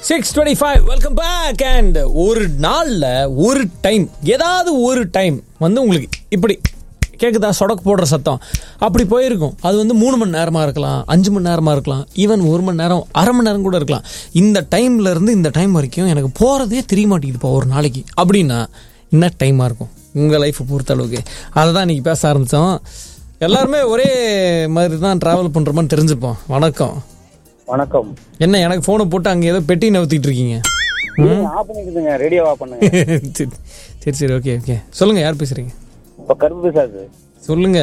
Six twenty five welcome back and ஒரு நாளில் ஒரு டைம் ஏதாவது ஒரு டைம் வந்து உங்களுக்கு இப்படி கேட்குதா சொடக்கு போடுற சத்தம் அப்படி போயிருக்கும் அது வந்து மூணு மணி நேரமாக இருக்கலாம் அஞ்சு மணி நேரமாக இருக்கலாம் ஈவன் ஒரு மணி நேரம் அரை மணி நேரம் கூட இருக்கலாம் இந்த டைம்ல இருந்து இந்த டைம் வரைக்கும் எனக்கு போகிறதே தெரிய மாட்டேங்குதுப்பா ஒரு நாளைக்கு அப்படின்னா என்ன டைமாக இருக்கும் உங்கள் லைஃப்பை பொறுத்த அளவுக்கு அதை தான் இன்றைக்கி பேச ஆரம்பித்தோம் எல்லாருமே ஒரே மாதிரி தான் ட்ராவல் பண்ணுறோமான்னு தெரிஞ்சுப்போம் வணக்கம் வணக்கம் என்ன எனக்கு ஃபோனை போட்டு அங்கே ஏதோ பெட்டி நவுத்திட்டு இருக்கீங்க ஆஃப் பண்ணிக்கிட்டுங்க ரேடியோ ஆஃப் பண்ணுங்க சரி சரி சரி ஓகே ஓகே சொல்லுங்க யார் பேசுறீங்க இப்ப கருப்பு பேசாது சொல்லுங்க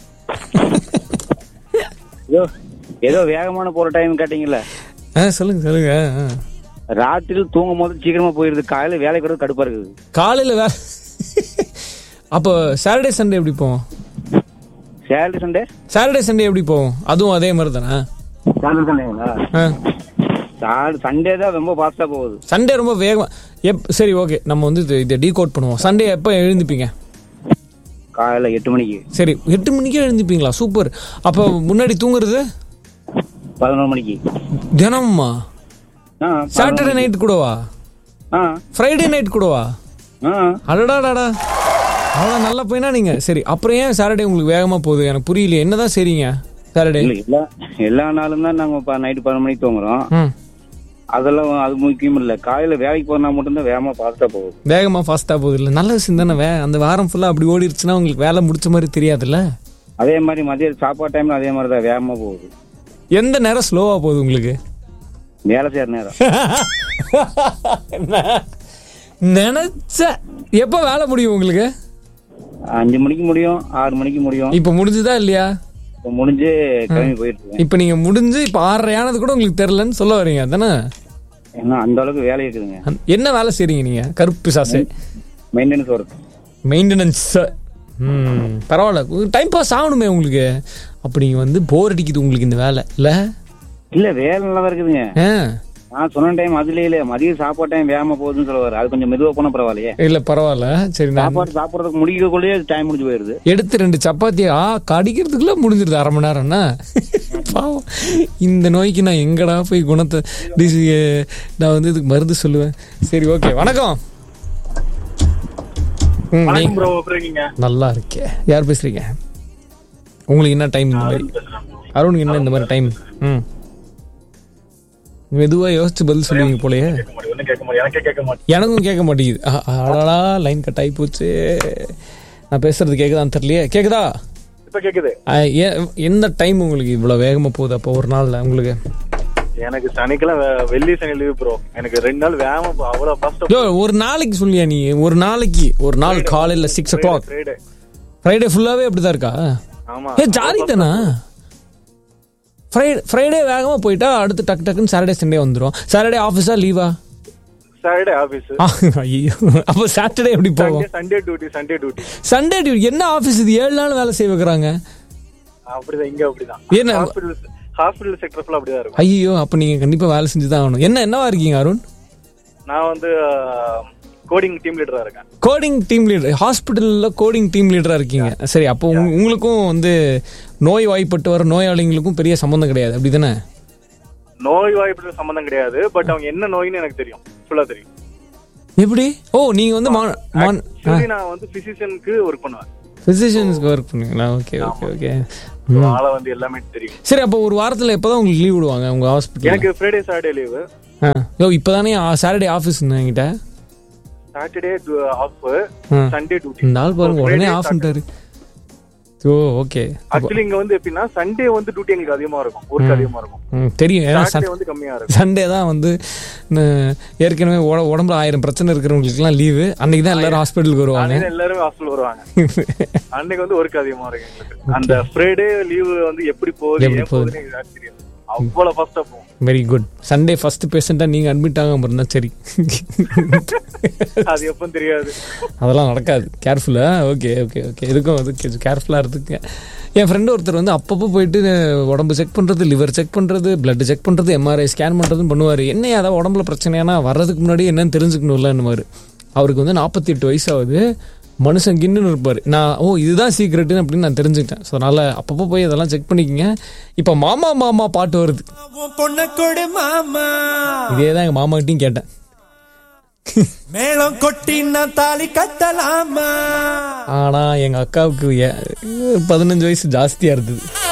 ஏதோ ஏதோ வேகமான போற டைம் கேட்டீங்கல்ல ஆ சொல்லுங்க சொல்லுங்க ஆ. ராத்திரியில் தூங்கும் போது சீக்கிரமா போயிருது காலையில வேலை கூட கடுப்பா இருக்குது காலையில வே அப்போ சாட்டர்டே சண்டே எப்படி போவோம் சேலரி சண்டே சாட்டர்டே சண்டே எப்படி போவோம் அதுவும் அதே மாதிரி தானே சேலரி சண்டேங்களா சண்டே தான் ரொம்ப ஃபாஸ்டா போகுது சண்டே ரொம்ப வேகமா எப் சரி ஓகே நம்ம வந்து இது- இதை டீகோட் பண்ணுவோம் சண்டே எப்போ எழுந்துப்பீங்க காலையில எட்டு மணிக்கு சரி எட்டு மணிக்கே எழுந்துப்பீங்களா சூப்பர் அப்போ முன்னாடி தூங்குறது பதினொரு மணிக்கு தினமுமா ஆ சாட்டர்டே நைட் கூடவா ஆ ஃப்ரைடே நைட் கூடவா ஆ அடடாடாடா அவ்வளோ நல்ல பையனா நீங்க சரி அப்புறம் ஏன் சாட்டர்டே உங்களுக்கு வேகமா போகுது எனக்கு புரியல என்னதான் சரிங்க சாட்டர்டே இல்ல எல்லா எல்லா நாளும் தான் நாங்க நைட்டு பதினொரு மணிக்கு தூங்குறோம் ம் அதெல்லாம் அது முக்கியம் இல்ல காலையில வேலைக்கு போனா மட்டும்தான் வேகமா ஃபாஸ்டா போகுது வேகமா ஃபாஸ்டா போகுது இல்லை நல்ல விஷயம் தானே வே அந்த வாரம் ஃபுல்லா அப்படி ஓடிடுச்சுன்னா உங்களுக்கு வேலை முடிச்ச மாதிரி தெரியாதுல்ல அதே மாதிரி மதிய சாப்பாடு டைம்ல அதே மாதிரி தான் வேகமா போகுது எந்த நேரம் ஸ்லோவா போகுது உங்களுக்கு வேலை செய்யற நேரம் நினைச்ச எப்போ வேலை முடியும் உங்களுக்கு அஞ்சு மணிக்கு முடியும் ஆறு மணிக்கு முடியும் இப்போ முடிஞ்சுதா இல்லையா இப்ப முடிஞ்சு கிளம்பி போயிட்டு இருக்கேன் இப்போ நீங்க முடிஞ்சு இப்போ ஆறரை ஆனது கூட உங்களுக்கு தெரிலன்னு சொல்ல வரீங்க தானே ஏன்னா அந்த அளவுக்கு வேலை இருக்குதுங்க என்ன வேலை செய்றீங்க நீங்க கருப்பு சாசே மெயின்டெனன்ஸ் ஒர்க் மெயின்டெனன்ஸ் ம் பரவாயில்ல டைம் பாஸ் ஆகணுமே உங்களுக்கு அப்படி வந்து போர் அடிக்குது உங்களுக்கு இந்த வேலை இல்ல இல்ல வேலை நல்லா தான் இருக்குதுங்க ஆ நான் சொன்ன டைம் அதுல இல்ல மதிய சாப்பாடு டைம் வேகமா போகுதுன்னு சொல்லுவாரு அது கொஞ்சம் மெதுவா போனா பரவாயில்லையே இல்ல பரவாயில்ல சரி நான் சாப்பாடு சாப்பிடறதுக்கு முடிக்கக்குள்ளேயே டைம் முடிஞ்சு போயிருது எடுத்து ரெண்டு சப்பாத்தி ஆ கடிக்கிறதுக்குள்ள முடிஞ்சிருது அரை மணி நேரம்னா பாவம் இந்த நோய்க்கு நான் எங்கடா போய் குணத்தை டிசி நான் வந்து இதுக்கு மருந்து சொல்லுவேன் சரி ஓகே வணக்கம் ம், நீ- ப்ரோ அப்புறம் இருக்கீங்க நல்லா இருக்கே யார் பேசுறீங்க உங்களுக்கு என்ன டைம் இந்த மாதிரி அருணுக்கு என்ன இந்த மாதிரி டைம் ம் மெதுவா யோசிச்சு பதில் சொல்லுவீங்க போலயே கேட்க மாட்டேன் ஒன்னும் கேட்க மாட்டேன் எனக்கே கேட்க மாட்டேன் எனக்கும் கேட்க மாட்டேங்குது அ- அடடா லைன் கட் ஆகி போச்சு நான் பேசுறது கேக்குதான்னு தெரியலையே கேக்குதா இப்ப கேக்குது அ, ஏ- எந்த டைம் உங்களுக்கு இவ்வளவு வேகமா போகுது அப்போ ஒரு நாள்ல உங்களுக்கு எனக்கு சனிக்கிழமை வெ- வெள்ளி சனி லீவ் ப்ரோ எனக்கு ரெண்டு நாள் வேகமா போ- அவ்வளவு ஃபர்ஸ்ட் யோ, ஒரு நாளைக்கு சொல்லியா நீ ஒரு நாளைக்கு ஒரு நாள் காலையில six o'clock Friday Friday ஃபுல்லாவே அப்படிதான் இருக்கா ஆமா ஏ ஜாலி தானா ஃப்ரைடே ஃப்ரைடே வேகமா போயிட்டா அடுத்து டக்கு டக்குன்னு சாட்டர்டே சண்டே வந்துடும் சாட்டர்டே ஆஃபீஸா லீவா சாட்டர்டே ஆபீஸ் ஐயோ அப்போ சாட்டர்டே எப்படி போகும் Sunday duty Sunday duty Sunday duty என்ன ஆஃபீஸ் இது ஏழு நாள் வேலை செய்ய வைக்கிறாங்க அப்படிதான் இங்க அப்படிதான் என்ன? ஹாஸ்பிடல் ஹாஸ்பிடல் செக்டர் ஃபுல்லா அப்படிதான் இருக்கும் ஐயோ அப்போ நீங்க கண்டிப்பா வேலை செஞ்சு தான் ஆகணும் என்ன என்னவா இருக்கீங்க அருண் நான் வந்து கோடிங் டீம் லீடரா இருக்கேன் கோடிங் டீம் லீடர் ஹாஸ்பிட்டல்ல கோடிங் டீம் லீடரா இருக்கீங்க சரி அப்போ உங்க- உங்களுக்கும் வந்து நோய் வாய்ப்பட்டு வர நோயாளிகளுக்கும் பெரிய சம்மந்தம் கிடையாது அப்படிதானே நோய் வாய்ப்பு சம்பந்தம் கிடையாது பட் அவங்க என்ன நோய்னு எனக்கு தெரியும் ஃபுல்லா தெரியும் எப்படி ஓ நீங்க வந்து மா- மான் Actually நான் வந்து பிசிஷியனுக்கு ஒர்க் பண்ணுவேன் பிசிஷியன்ஸ்க்கு ஒர்க் பண்ணுவீங்களா ஓகே ஓகே ஓகே ஆளை வந்து எல்லாமே தெரியும் சரி அப்போ ஒரு வாரத்துல எப்போதான் உங்களுக்கு லீவ் விடுவாங்க உங்க ஹாஸ்பிட்டல் எனக்கு ஃப்ரைடே சாட்டர்டே லீவு யோ இப்போதானே சாட்டர்டே ஆஃபீஸ் என்கிட்ட சாட்டர்டே ஆஃப் ஆ. சண்டே டியூட்டி இந்த ஆள் பாருங்க உடனே ஆஃப்ன்ட்டாரு ஓ ஓகே ஆக்சுவலி இங்க வந்து எப்படின்னா சண்டே வந்து டியூட்டி எங்களுக்கு அதிகமா இருக்கும் ஒர்க் அதிகமா இருக்கும் ம், தெரியும் ஏன்னா சாட்டர்டே வந்து கம்மியா இருக்கும் சண்டே தான் வந்து ந- ஏற்கனவே உட- உடம்புல ஆயிரம் பிரச்சனை இருக்கிறவங்களுக்குலாம் லீவு அன்னைக்கு தான் எல்லாரும் ஹாஸ்பிட்டலுக்கு வருவாங்க அன்னைக்கு எல்லாரும் ஹாஸ்டல் வருவாங்க அன்னைக்கு வந்து ஒர்க் அதிகமா இருக்கு எங்களுக்கு அந்த ஃப்ரைடே லீவ் வந்து எப்படி போகுது எப்படி ஏன் போகுதுன்னு எனக்கு actually தெரியாது அவ்வளவு ஃபர்ஸ்டா போகும் வெரி குட் சண்டே ஃபர்ஸ்ட் பேஷண்ட்டாக நீங்கள் அட்மிட் ஆகாம இருந்தால் சரி அது எப்போ தெரியாது அதெல்லாம் நடக்காது கேர்ஃபுல்லா ஓகே ஓகே ஓகே இதுக்கும் அது கேர்ஃபுல்லாக இருந்துங்க என் ஃப்ரெண்டு ஒருத்தர் வந்து அப்பப்போ போயிட்டு உடம்பு செக் பண்ணுறது லிவர் செக் பண்ணுறது பிளட் செக் பண்ணுறது எம்ஆர்ஐ ஸ்கேன் பண்ணுறதுன்னு பண்ணுவார் என்ன அதாவது உடம்புல பிரச்சனையானா வர்றதுக்கு முன்னாடி என்னன்னு தெரிஞ்சுக்கணும்ல இந்த மாதிரி அவருக்கு வந்து நாற்பத்தி எட்டு வயசு ஆகுது மனுஷன் கின்னு இருப்பார் நான் ஓ இதுதான் சீக்ரெட்டுன்னு அப்படின்னு நான் தெரிஞ்சுக்கிட்டேன் ஸோ அதனால் அப்பப்போ போய் இதெல்லாம் செக் பண்ணிக்கங்க இப்போ மாமா மாமா பாட்டு வருது உன் பொண்ண கொடு மாமா இதே தான் எங்கள் மாமாக்கிட்டையும் கேட்டேன் மேளம் கொட்டி நான் தாலி கட்டலாமா ஆனால் எங்கள் அக்காவுக்கு ஏ- பதினஞ்சு வயசு ஜாஸ்தியாக இருந்தது